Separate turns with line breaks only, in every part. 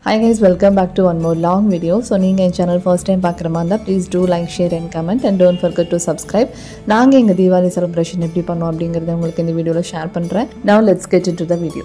high guys welcome back to one more long video so நீங்கள் என் channel first time பார்க்குற மாதிரி இருந்தால் please do like share and comment and don't forget to subscribe நாங்கள் எங்கள் Deepavali celebration எப்படி பண்ணோம் அப்படிங்கிறத உங்களுக்கு இந்த வீடியோவில் ஷேர் பண்ணுறேன் now let's get into the video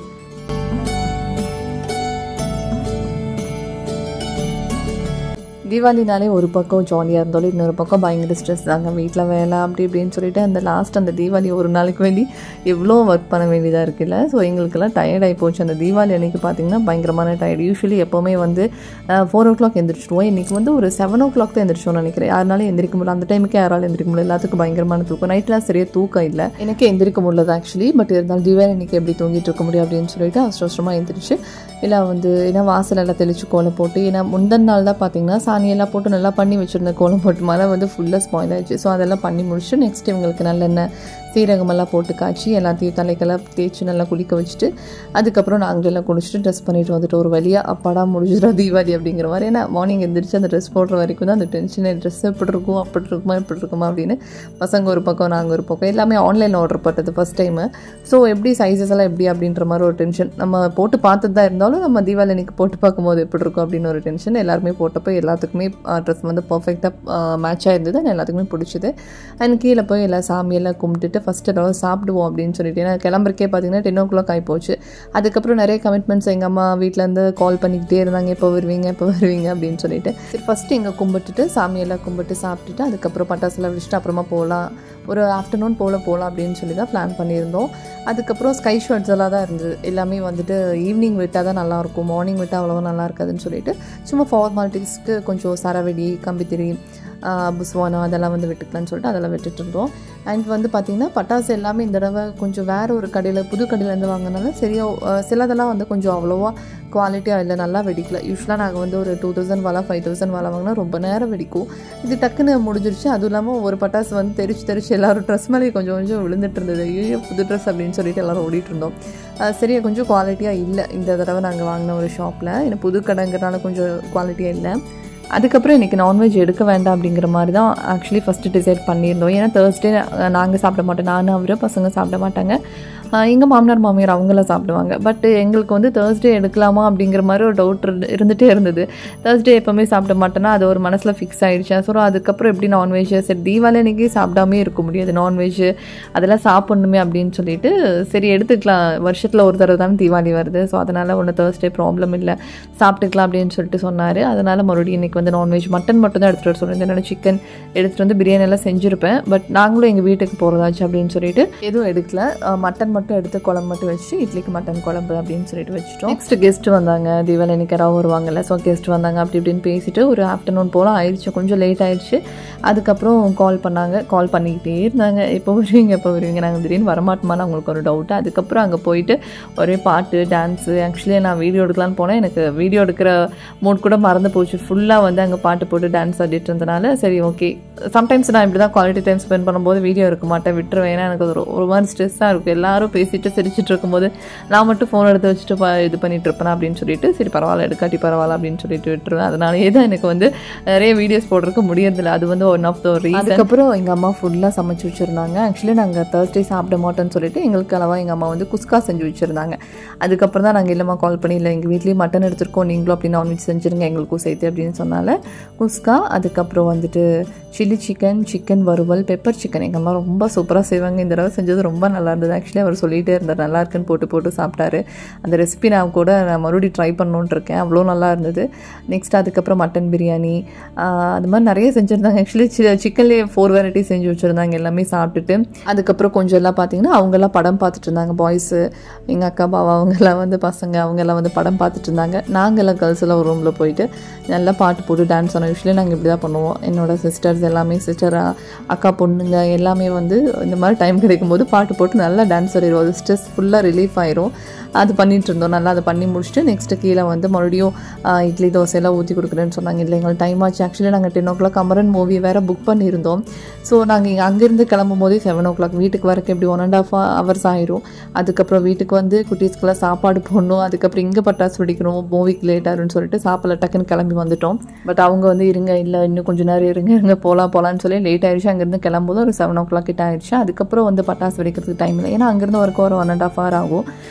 தீபாவளினாலே ஒரு பக்கம் ஜாலியாக இருந்தாலும் இன்னொரு பக்கம் பயங்கர ஸ்ட்ரெஸ் தாங்க வீட்டில் வேலை அப்படி இப்படின்னு சொல்லிட்டு அந்த லாஸ்ட் அந்த தீபாவளி ஒரு நாளைக்கு வேண்டி எவ்வளோ ஒர்க் பண்ண வேண்டியதாக இருக்குல்ல ஸோ எங்களுக்கெல்லாம் டயர்ட் ஆகி போச்சு அந்த தீபாவளி அன்னைக்கு பார்த்தீங்கன்னா பயங்கரமான டயர்ட் யூஸ்வலி எப்போவுமே வந்து ஃபோர் ஓ கிளாக் எந்திரிச்சிடுவோம் இன்றைக்கி வந்து ஒரு செவன் ஓ கிளாக் தான் எந்திரிச்சோம்னு நினைக்கிறேன் யாருனாலும் எந்திரிக்க முடியல அந்த டைமுக்கு யாராலும் எந்திரிக்க முடியல எல்லாத்துக்கும் பயங்கரமான தூக்கம் நைட்லாம் சரியாக தூக்கம் இல்லை எனக்கு எந்திரிக்க முடியல ஆக்சுவலி பட் இருந்தாலும் தீபாவளி இன்னைக்கு எப்படி தூங்கிட்டு இருக்க முடியும் அப்படின்னு சொல்லிட்டு அவசர அவசரமாக எந்திரிச்சு இல்லை வந்து ஏன்னா வாசல் எல்லாம் தெளிச்சு கோலம் போட்டு ஏன்னா முந்தின நாள் தான் பார்த்தீங்கன்னா சாணியெல்லாம் போட்டு நல்லா பண்ணி வச்சுருந்த கோலம் போட்டு மேலே வந்து ஃபுல்லாக ஸ்பாயில் ஆயிடுச்சு ஸோ அதெல்லாம் பண்ணி முடிச்சுட்டு நெக்ஸ்ட் இவங்களுக்கு நல்லெண்ணெய் சீரகமெல்லாம் போட்டு காய்ச்சி எல்லாத்தையும் தலைக்கெல்லாம் தேய்ச்சி நல்லா குளிக்க வச்சுட்டு அதுக்கப்புறம் நாங்கள் எல்லாம் குளிச்சுட்டு ட்ரெஸ் பண்ணிட்டு வந்துட்டு ஒரு வழியாக அப்பாடா முடிஞ்சிடும் தீபாவளி அப்படிங்கிற மாதிரி ஏன்னா மார்னிங் எந்திரிச்சு அந்த ட்ரெஸ் போடுற வரைக்கும் தான் அந்த டென்ஷன் ட்ரெஸ் எப்படி இருக்கும் அப்படி இருக்குமா இப்படி இருக்குமா அப்படின்னு பசங்க ஒரு பக்கம் நாங்கள் ஒரு பக்கம் எல்லாமே ஆன்லைனில் ஆர்டர் பண்ணது ஃபஸ்ட் டைமு ஸோ எப்படி சைஸஸ் எல்லாம் எப்படி அப்படின்ற மாதிரி ஒரு டென்ஷன் நம்ம போட்டு பார்த்துட்டு தான் இருந்தாலும் நம்ம தீபாவளி அன்னைக்கு போட்டு பார்க்கும்போது எப்படி இருக்கும் அப்படின்னு ஒரு டென்ஷன் எல்லாருமே போட்டப்போ எல்லாத்துக்குமே ட்ரெஸ் வந்து பர்ஃபெக்டாக மேட்சாக இருந்தது and எல்லாத்துக்குமே பிடிச்சது அண்ட் கீழே போய் எல்லாம் சாமியெல்லாம் கும்பிட்டுட்டு ஃபஸ்ட்டு ஏதாவது சாப்பிடுவோம் அப்படின்னு சொல்லிட்டு ஏன்னா கிளம்புறக்கே பார்த்தீங்கன்னா டென் ஓ கிளாக் ஆகிப்போச்சு அதுக்கப்புறம் நிறைய கமிட்மெண்ட்ஸ் எங்கள் அம்மா வீட்டிலேருந்து கால் பண்ணிக்கிட்டே இருந்தாங்க எப்போ வருவீங்க எப்போ வருவீங்க அப்படின்னு சொல்லிட்டு சரி ஃபஸ்ட்டு இங்கே கும்பிட்டுட்டு சாமியெல்லாம் கும்பிட்டு சாப்பிட்டுட்டு அதுக்கப்புறம் பட்டாசுலாம் வச்சுட்டு அப்புறமா போகலாம் ஒரு ஆஃப்டர்நூன் போல் போகலாம் அப்படின்னு சொல்லி தான் பிளான் பண்ணியிருந்தோம் அதுக்கப்புறம் ஸ்கை ஷர்ட்ஸ் எல்லாம் தான் இருந்தது எல்லாமே வந்துட்டு ஈவினிங் விட்டால் தான் நல்லாயிருக்கும் மார்னிங் விட்டால் அவ்வளோவா நல்லா இருக்காதுன்னு சொல்லிட்டு சும்மா ஃபார்மாலிட்டிஸ்க்கு கொஞ்சம் சரவெடி கம்பித்திரி புஸ்வானம் அதெல்லாம் வந்து விட்டுக்கலாம்னு சொல்லிட்டு அதெல்லாம் விட்டுட்டு இருந்தோம் அண்ட் வந்து பார்த்திங்கன்னா பட்டாசு எல்லாமே இந்த தடவை கொஞ்சம் வேறு ஒரு கடையில் புது கடையிலேருந்து வாங்கினால சரியாக சிலதெல்லாம் வந்து கொஞ்சம் அவ்வளோவா குவாலிட்டியாக இல்லை நல்லா வெடிக்கல யூஸ்வலாக நாங்கள் வந்து ஒரு டூ தௌசண்ட் வாலா ஃபைவ் தௌசண்ட் வாலா வாங்கினா ரொம்ப நேரம் வெடிக்கும் இது டக்குன்னு முடிஞ்சிருச்சு அதுவும் இல்லாமல் ஒரு பட்டாசு வந்து தெரிச்சு தெரிச்சு எல்லாரும் ட்ரெஸ் மேலே கொஞ்சம் கொஞ்சம் விழுந்துட்டு இருந்தது ஐயோ புது ட்ரெஸ் அப்படின்னு சொல்லிட்டு எல்லாரும் ஓடிட்டு இருந்தோம் சரியா கொஞ்சம் குவாலிட்டியாக இல்லை இந்த தடவை நாங்கள் வாங்கின ஒரு ஷாப்பில் ஏன்னா புது கடைங்கிறனால கொஞ்சம் குவாலிட்டியாக இல்லை அதுக்கப்புறம் இன்றைக்கி நான்வெஜ் எடுக்க வேண்டாம் அப்படிங்கிற மாதிரி தான் ஆக்சுவலி ஃபஸ்ட்டு டிசைட் பண்ணியிருந்தோம் ஏன்னா தேர்ஸ்டே நாங்கள் சாப்பிட மாட்டோம் நானும் அவர் பசங்க சாப்பிட மாட்டாங்க எங்கள் மாமனார் மாமியார் அவங்களாம் சாப்பிடுவாங்க பட் எங்களுக்கு வந்து தேர்ஸ்டே எடுக்கலாமா அப்படிங்கிற மாதிரி ஒரு டவுட் இருந்துகிட்டே இருந்தது தேர்ஸ்டே எப்போவுமே சாப்பிட மாட்டேன்னா அது ஒரு மனசில் ஃபிக்ஸ் ஆகிடுச்சு ஸோ அதுக்கப்புறம் எப்படி நான்வெஜ் சரி தீபாவளி அன்றைக்கி சாப்பிடாமே இருக்க முடியாது நான்வெஜ் அதெல்லாம் சாப்பிட்ணுமே அப்படின்னு சொல்லிட்டு சரி எடுத்துக்கலாம் வருஷத்தில் ஒரு தடவை தானே தீபாவளி வருது ஸோ அதனால் ஒன்று தேர்ஸ்டே ப்ராப்ளம் இல்லை சாப்பிட்டுக்கலாம் அப்படின்னு சொல்லிட்டு சொன்னார் அதனால் மறுபடியும் இன்றைக்கி வந்து நான்வெஜ் மட்டன் மட்டும் தான் எடுத்துகிட்டு வர சொல்லியிருந்தேன் என்னோட சிக்கன் எடுத்துகிட்டு வந்து பிரியாணி எல்லாம் செஞ்சுருப்பேன் பட் நாங்களும் எங்கள் வீட்டுக்கு போகிறதாச்சு அப்படின்னு சொல்லிட்டு எதுவும் எடுக்கல மட்டன் மட்டும் எடுத்து குழம்பு மட்டும் வச்சு இட்லிக்கு மட்டன் குழம்பு அப்படின்னு சொல்லிட்டு வச்சுட்டோம் நெக்ஸ்ட் கெஸ்ட் வந்தாங்க தீபாவளி அன்னைக்கு யாராவது வருவாங்கல்ல ஸோ கெஸ்ட் வந்தாங்க அப்படி இப்படின்னு பேசிட்டு ஒரு ஆஃப்டர்நூன் போல் ஆயிடுச்சு கொஞ்சம் லேட் ஆயிடுச்சு அதுக்கப்புறம் கால் பண்ணாங்க கால் பண்ணிக்கிட்டே இருந்தாங்க எப்போ வருவீங்க எப்போ வருவீங்க நாங்கள் திடீர்னு வரமாட்டோமான்னு அவங்களுக்கு ஒரு டவுட்டு அதுக்கப்புறம் அங்கே போயிட்டு ஒரே பாட்டு டான்ஸு ஆக்சுவலி நான் வீடியோ எடுக்கலான்னு போனேன் எனக்கு வீடியோ எடுக்கிற மூட் கூட மறந்து போச்சு ஃபுல்லாக வந்து அங்கே பாட்டு போட்டு டான்ஸ் ஆடிட்டு இருந்தனால சரி ஓகே சம்டைம்ஸ் நான் இப்படி தான் குவாலிட்டி டைம் ஸ்பெண்ட் பண்ணும்போது வீடியோ எடுக்க மாட்டேன் விட்டுருவேன் ஏன்னா எனக்கு ஒரு ஒரு மாதிரி ஸ்ட்ரெஸ்ஸாக இருக்கும் எல்லாரும் பேசிட்டு சிரிச்சிட்டு இருக்கும்போது நான் மட்டும் ஃபோன் எடுத்து வச்சுட்டு ப இது பண்ணிட்டு இருப்பேன் அப்படின்னு சொல்லிட்டு சரி பரவாயில்ல எடுக்காட்டி பரவாயில்ல அப்படின்னு சொல்லிட்டு விட்டுருவேன் அதனாலேயே தான் எனக்கு வந்து நிறைய வீடியோஸ் போடுறதுக்கு முடியறதில்ல அது வந்து ஒன் ஆஃப் த ரீசன் அதுக்கப்புறம் எங்கள் அம்மா ஃபுல்லாக சமைச்சு வச்சுருந்தாங்க ஆக்சுவலி நாங்கள் தேர்ஸ்டே சாப்பிட மாட்டோம்னு சொல்லிட்டு எங்களுக்கு அளவாக எங்கள் அம்மா வந்து குஸ்கா செஞ்சு வச்சுருந்தாங்க அதுக்கப்புறம் தான் நாங்கள் இல்லைம்மா கால் பண்ணி இல்லை எங்கள் வீட்லேயும் மட்டன் எடுத்துருக்கோம் நீங்களும் அப்படி நான்வெஜ் செஞ்சுருங்க எங்களுக்கும் சேர்த்து அப்படின்னு சொன்னால குஸ்கா அதுக்கப்புறம் வந்துட்டு சில்லி சிக்கன் சிக்கன் வறுவல் பெப்பர் சிக்கன் எங்கள் அம்மா ரொம்ப சூப்பராக செய்வாங்க இந்த தடவை செஞ்சது ரொம்ப நல்லா இருந்தது ஆக்சுவலி அவர் சொல்லிகிட்டே இருந்தார் நல்லா இருக்குன்னு போட்டு போட்டு சாப்பிட்டாரு அந்த ரெசிபி நான் கூட நான் மறுபடியும் ட்ரை பண்ணணுன்ட்டு இருக்கேன் அவ்வளோ நல்லா இருந்தது நெக்ஸ்ட் அதுக்கப்புறம் மட்டன் பிரியாணி அது மாதிரி நிறைய செஞ்சுருந்தாங்க ஆக்சுவலி சிக்கன்லேயே ஃபோர் வெரைட்டி செஞ்சு வச்சுருந்தாங்க எல்லாமே சாப்பிட்டுட்டு அதுக்கப்புறம் கொஞ்சம் எல்லாம் பார்த்தீங்கன்னா அவங்கெல்லாம் படம் பார்த்துட்டு இருந்தாங்க பாய்ஸு எங்கள் அக்கா பாவா அவங்கெல்லாம் வந்து பசங்க அவங்கெல்லாம் வந்து படம் பார்த்துட்டு இருந்தாங்க நாங்கள்லாம் கேர்ள்ஸ் எல்லாம் ஒரு ரூமில் போயிட்டு நல்லா பாட்டு போட்டு டான்ஸ் ஆனோம் யூஸ்வலி நாங்கள் இப்படி தான் பண்ணுவோம் என்னோட சிஸ்டர்ஸ் எல்லாமே சிஸ்டர் அக்கா பொண்ணுங்க எல்லாமே வந்து இந்த மாதிரி டைம் கிடைக்கும்போது பாட்டு போட்டு நல்லா டான்ஸ் ஆடிடுவோம் அது ஸ்ட்ரெஸ் ஃபுல்லாக ரிலீஃப் ஆயிரும் அது பண்ணிட்டு இருந்தோம் நல்லா அதை பண்ணி முடிச்சுட்டு நெக்ஸ்ட்டு கீழே வந்து மறுபடியும் இட்லி தோசையெல்லாம் ஊற்றி கொடுக்குறேன்னு சொன்னாங்க இல்லை எங்களுக்கு டைம் ஆச்சு ஆக்சுவலி நாங்கள் ten o'clock Amaran movie வேறு புக் பண்ணியிருந்தோம் ஸோ நாங்கள் இங்கே அங்கேருந்து கிளம்பும் போதே செவன் ஓ கிளாக் வீட்டுக்கு வரக்கு எப்படி ஒன் அண்ட் ஆஃப் ஹவர்ஸ் ஆயிரும் அதுக்கப்புறம் வீட்டுக்கு வந்து குட்டீஸ்க்கெல்லாம் சாப்பாடு போடணும் அதுக்கப்புறம் இங்கே பட்டாசு வெடிக்கணும் மூவிக்கு லேட் ஆயிரும்னு சொல்லிட்டு சாப்பிடல டக்குன்னு கிளம்பி வந்துட்டோம் பட் அவங்க வந்து இருங்க இல்லை இன்னும் கொஞ்சம் நேரம் இருங்க இருங்க போகலாம் போகலான்னு சொல்லி லேட் ஆயிடுச்சு அங்கேருந்து கிளம்பும்போது ஒரு செவன் ஓ கிளாக் கிட்ட ஆயிடுச்சு அதுக்கப்புறம் வந்து பட்டாசு வெடிக்கிறதுக்கு டைம் இல்லை ஏன்னா அங்கேருந்து ஒர்க் ஒரு ஒன் அண்ட் ஆஃப் ஹவர் ஆகும் பட்டாசு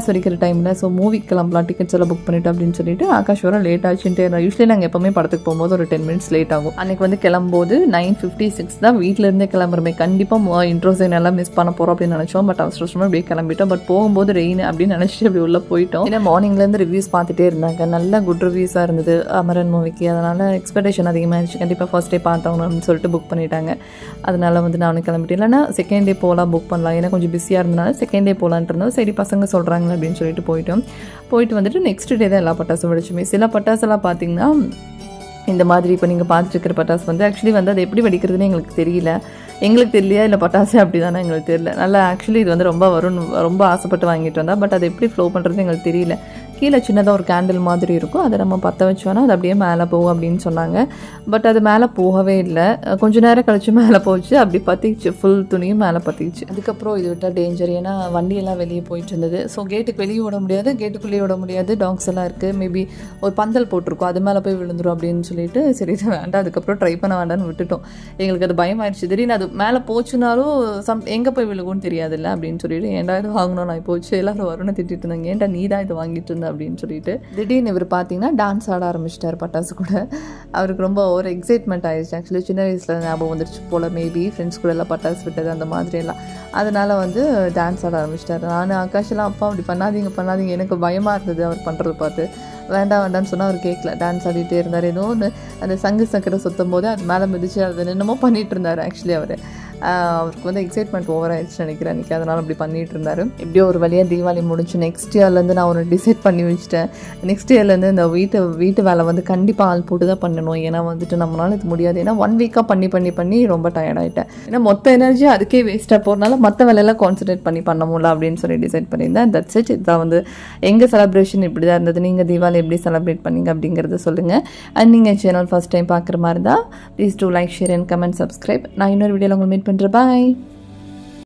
பட்டாசு வெடிக்கிற டைமில் ஸோ மூவிக்கு கிளம்பலாம் டிக்கெட்ஸ் எல்லாம் புக் பண்ணிட்டு அப்படின்னு சொல்லிட்டு ஆகாஷ் வர லேட் ஆச்சுன்ட்டு யூஸ்வலி நாங்கள் எப்போவுமே படத்துக்கு போகும்போது ஒரு டென் மினிட்ஸ் லேட் ஆகும் அன்றைக்கி வந்து கிளம்பும்போது நைன் ஃபிஃப்டி சிக்ஸ் தான் வீட்டிலேருந்தே கிளம்புறமே கண்டிப்பாக இன்ட்ரோசைன் எல்லாம் மிஸ் பண்ண போகிறோம் அப்படின்னு நினச்சோம் பட் அவசர அவசரமாக அப்படியே கிளம்பிட்டோம் பட் போகும்போது ரெயின் அப்படின்னு நினச்சிட்டு அப்படி உள்ளே போயிட்டோம் ஏன்னா மார்னிங்லேருந்து ரிவ்யூஸ் பார்த்துட்டே இருந்தாங்க நல்ல குட் ரிவ்யூஸாக இருந்தது அமரன் மூவிக்கு அதனால் எக்ஸ்பெக்டேஷன் அதிகமாக இருந்துச்சு கண்டிப்பாக ஃபர்ஸ்ட் டே பார்த்தவங்க அப்படின்னு சொல்லிட்டு புக் பண்ணிட்டாங்க அதனால வந்து நானும் கிளம்பிட்டேன் இல்லைன்னா செகண்ட் டே போகலாம் புக் பண்ணலாம் ஏன்னா கொஞ்சம் பிஸியாக இருந்தனால செகண்ட் டே போகலான்ட்டு இருந்தோம் சரி பசங்க சொல்கிறாங்க அப்படின்னு சொல்லிட்டு போயிட்டோம் போயிட்டு வந்துட்டு நெக்ஸ்ட் டே தான் எல்லா பட்டாசும் வெடிச்சுமே சில பட்டாசெல்லாம் பார்த்தீங்கன்னா இந்த மாதிரி இப்போ நீங்கள் பார்த்துட்டு இருக்கிற பட்டாசு வந்து ஆக்சுவலி வந்து அது எப்படி வெடிக்கிறதுன்னு எங்களுக்கு தெரியல எங்களுக்கு தெரியலையா இல்லை பட்டாசே அப்படி தானே எங்களுக்கு தெரியல நல்லா ஆக்சுவலி இது வந்து ரொம்ப வரும்னு ரொம்ப ஆசைப்பட்டு வாங்கிட்டு வந்தா பட் அது எப்படி ஃப்ளோ பண்ணுறது எங்களுக்கு தெரியல கீழே சின்னதாக ஒரு கேண்டில் மாதிரி இருக்கும் அதை நம்ம பற்ற வச்சோன்னா அது அப்படியே மேலே போகும் அப்படின்னு சொன்னாங்க பட் அது மேலே போகவே இல்லை கொஞ்ச நேரம் கழிச்சு மேலே போச்சு அப்படி பற்றிச்சு ஃபுல் துணியும் மேலே பற்றிச்சு அதுக்கப்புறம் இது விட்டால் டேஞ்சர் ஏன்னா வண்டியெல்லாம் வெளியே போயிட்டு இருந்தது ஸோ கேட்டுக்கு வெளியே விட முடியாது கேட்டுக்குள்ளேயே விட முடியாது டாக்ஸ் எல்லாம் இருக்குது மேபி ஒரு பந்தல் போட்டிருக்கோம் அது மேலே போய் விழுந்துரும் அப்படின்னு சொல்லிட்டு சரி இது வேண்டாம் அதுக்கப்புறம் ட்ரை பண்ண வேண்டாம்னு விட்டுட்டோம் எங்களுக்கு அது பயமாயிடுச்சு திடீர்னு அது மேலே போச்சுனாலும் சம் எங்கே போய் விழுகும்னு தெரியாதுல்ல அப்படின்னு சொல்லிட்டு ஏன்டா இது வாங்கணும் நான் போச்சு எல்லாரும் வரும்னு திட்டிட்டு இருந்தாங்க ஏன்டா நீ தான் இது வாங்கிட்டு இருந்த அப்படின்னு சொல்லிட்டு திடீர்னு இவர் பார்த்தீங்கன்னா டான்ஸ் ஆட ஆரம்பிச்சிட்டார் பட்டாசு கூட அவருக்கு ரொம்ப ஒரு எக்ஸைட்மெண்ட் ஆயிடுச்சு ஆக்சுவலி சின்ன வயசில் ஞாபகம் வந்துருச்சு போல் மேபி ஃப்ரெண்ட்ஸ் கூட எல்லாம் பட்டாசு விட்டது அந்த மாதிரி எல்லாம் அதனால வந்து டான்ஸ் ஆட ஆரம்பிச்சிட்டாரு நான் ஆகாஷெல்லாம் அப்பா அப்படி பண்ணாதீங்க பண்ணாதீங்க எனக்கு பயமாக இருந்தது அவர் பண்ணுறத பார்த்து வேண்டாம் வேண்டாம்னு சொன்னால் அவர் கேட்கல டான்ஸ் ஆடிட்டே இருந்தார் ஏதோ ஒன்று அந்த சங்கு சக்கரை சுத்தும் போது அது மேலே மிதிச்சு அது என்னமோ பண்ணிட்டு இருந்தார் ஆக்சுவலி அவர் அவருக்கு வந்து எக்ஸைட்மெண்ட் ஓவர் ஆயிடுச்சு நினைக்கிறேன் அன்றைக்கி அதனால் அப்படி பண்ணிட்டு இருந்தார் எப்படியோ ஒரு வழியாக தீபாவளி முடிஞ்சு நெக்ஸ்ட் இயர்லேருந்து நான் ஒன்று டிசைட் பண்ணி வச்சுட்டேன் நெக்ஸ்ட் இயர்லேருந்து இந்த வீட்டு வீட்டு வேலை வந்து கண்டிப்பாக ஆள் போட்டு தான் பண்ணணும் ஏன்னா வந்துட்டு நம்மளால இது முடியாது ஏன்னா ஒன் வீக்காக பண்ணி பண்ணி பண்ணி ரொம்ப டயர்ட் ஆகிட்டேன் ஏன்னா மொத்த எனர்ஜி அதுக்கே வேஸ்ட்டாக போகிறனால மற்ற வேலையெல்லாம் கான்சன்ட்ரேட் பண்ணி பண்ண முடியல அப்படின்னு சொல்லி டிசைட் பண்ணியிருந்தேன் தட்ஸ் இட் இதுதான் வந்து எங்கள் செலப்ரேஷன் இப்படி தான் இருந்தது நீங்கள் தீபாவளி எப்படி செலிப்ரேட் பண்ணீங்க அப்படிங்கிறத சொல்லுங்கள் அண்ட் நீங்கள் சேனல் ஃபஸ்ட் டைம் பார்க்குற மாதிரி இருந்தால் please do like share and comment subscribe நான் இன்னொரு வீடியோவில் உங்களை மீட் பண்ணுறேன் பாய்